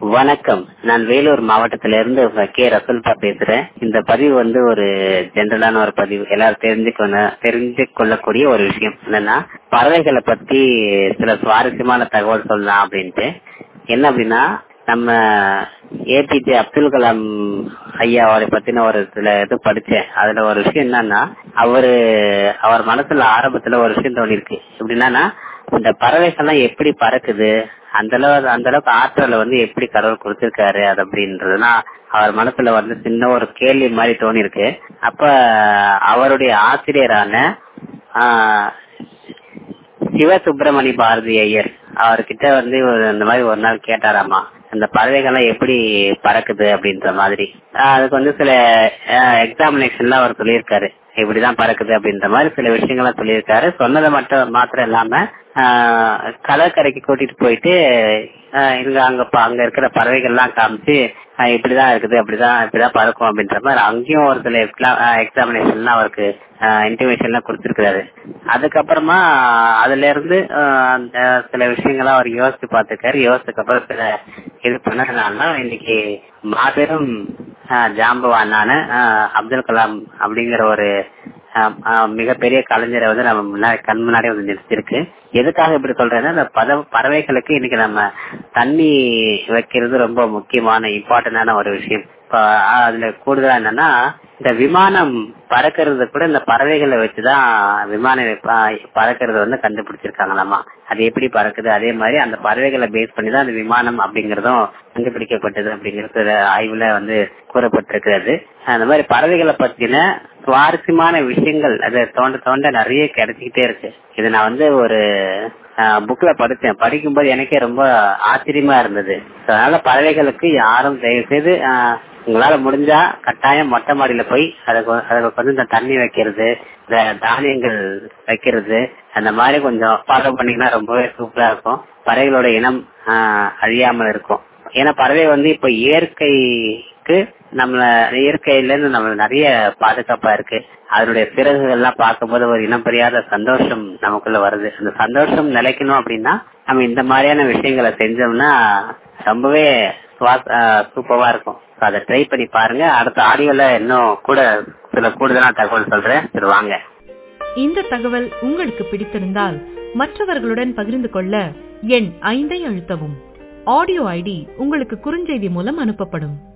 வணக்கம் நான் வேலூர் மாவட்டத்திலிருந்து கே ரசல்பா பேசுறேன் இந்த பதிவு வந்து ஒரு ஜென்ரலான ஒரு பதிவு எல்லாரும் தெரிஞ்சுக்கணும் தெரிஞ்சு கொள்ளக்கூடிய ஒரு விஷயம் என்னன்னா பறவைகளை பத்தி சில சுவாரஸ்யமான தகவல் சொல்லலாம் அப்படின்ட்டு என்ன அப்படின்னா நம்ம ஏபிஜே அப்துல் கலாம் ஐயா அவரை பத்தின ஒரு சில இது படிச்சேன் அதுல ஒரு விஷயம் என்னன்னா அவரு அவர் மனசுல ஆரம்பத்துல ஒரு விஷயம் தோணி இருக்கு எப்படின்னா இந்த பறவைகள்லாம் எப்படி பறக்குது அந்த அளவு அந்த அளவுக்கு ஆற்றலை வந்து எப்படி கடவுள் கொடுத்திருக்காரு அது அப்படின்றதுனா அவர் மனசுல வந்து சின்ன ஒரு கேள்வி மாதிரி தோணி இருக்கு அப்ப அவருடைய ஆசிரியரான சிவசுப்பிரமணி பாரதி ஐயர் அவர்கிட்ட வந்து இந்த மாதிரி ஒரு நாள் கேட்டாராமா அந்த பறவைகள்லாம் எப்படி பறக்குது அப்படின்ற மாதிரி அதுக்கு வந்து சில எக்ஸாமினேஷன்ல அவர் சொல்லியிருக்காரு இப்படிதான் பறக்குது அப்படின்ற மாதிரி சில விஷயங்கள்லாம் சொல்லியிருக்காரு சொன்னதை மட்டும் மாத்திரம் இல்லாம கடற்கரைக்கு கூட்டிட்டு போயிட்டு இங்க அங்க அங்க இருக்கிற பறவைகள் எல்லாம் காமிச்சு இப்படிதான் இருக்குது அப்படிதான் இப்படிதான் பறக்கும் அப்படின்ற மாதிரி அங்கேயும் ஒரு சில எக்ஸாமினேஷன்லாம் அவருக்கு இன்டிமேஷன்லாம் கொடுத்திருக்கிறாரு அதுக்கப்புறமா அதுல இருந்து சில விஷயங்கள்லாம் அவர் யோசிச்சு பார்த்துருக்காரு யோசிச்சதுக்கு அப்புறம் சில இது பண்ணதுனால இன்னைக்கு மாபெரும் ஜாம்பவானான அப்துல் கலாம் அப்படிங்கிற ஒரு மிகப்பெரிய கலைஞரை வந்து நம்ம முன்னாடி கண் முன்னாடி வந்து நிறுத்திருக்கு எதுக்காக இப்படி சொல்றேன்னா இந்த பத பறவைகளுக்கு இன்னைக்கு நம்ம தண்ணி வைக்கிறது ரொம்ப முக்கியமான இம்பார்ட்டன்டான ஒரு விஷயம் அதுல கூடுதலா என்னன்னா இந்த விமானம் பறக்கிறது கூட இந்த பறவைகளை வச்சுதான் விமானம் பறக்கிறது வந்து கண்டுபிடிச்சிருக்காங்களாமா அது எப்படி பறக்குது அதே மாதிரி அந்த பறவைகளை பேஸ் பண்ணி தான் அந்த விமானம் அப்படிங்கறதும் கண்டுபிடிக்கப்பட்டது அப்படிங்கறது ஆய்வுல வந்து கூறப்பட்டிருக்கிறது அந்த மாதிரி பறவைகளை பத்தின சுவாரஸ்யமான விஷயங்கள் அது தோண்ட தோண்ட நிறைய கிடைச்சிக்கிட்டே இருக்கு இது நான் வந்து ஒரு புக்ல படிச்சேன் படிக்கும்போது எனக்கே ரொம்ப ஆச்சரியமா இருந்தது அதனால பறவைகளுக்கு யாரும் தயவு செய்து உங்களால முடிஞ்சா கட்டாயம் மொட்டை மாடியில போய் அதுக்கு அதுக்கு வந்து இந்த தண்ணி வைக்கிறது இந்த தானியங்கள் வைக்கிறது அந்த மாதிரி கொஞ்சம் ஃபாலோ பண்ணீங்கன்னா ரொம்பவே சூப்பரா இருக்கும் பறவைகளோட இனம் அழியாமல் இருக்கும் ஏன்னா பறவை வந்து இப்ப இயற்கைக்கு நம்ம இயற்கையில இருந்து நம்ம நிறைய பாதுகாப்பா இருக்கு அதனுடைய சிறகுகள் எல்லாம் பார்க்கும்போது ஒரு இனம் பெரியாத சந்தோஷம் நமக்குள்ள வருது அந்த சந்தோஷம் நிலைக்கணும் அப்படின்னா நம்ம இந்த மாதிரியான விஷயங்களை செஞ்சோம்னா ரொம்பவே சூப்பரா இருக்கும் அதை ட்ரை பண்ணி பாருங்க அடுத்த ஆடியோல இன்னும் கூட சில கூடுதலான தகவல் சொல்றேன் சரி வாங்க இந்த தகவல் உங்களுக்கு பிடித்திருந்தால் மற்றவர்களுடன் பகிர்ந்து கொள்ள எண் ஐந்தை அழுத்தவும் ஆடியோ ஐடி உங்களுக்கு குறுஞ்செய்தி மூலம் அனுப்பப்படும்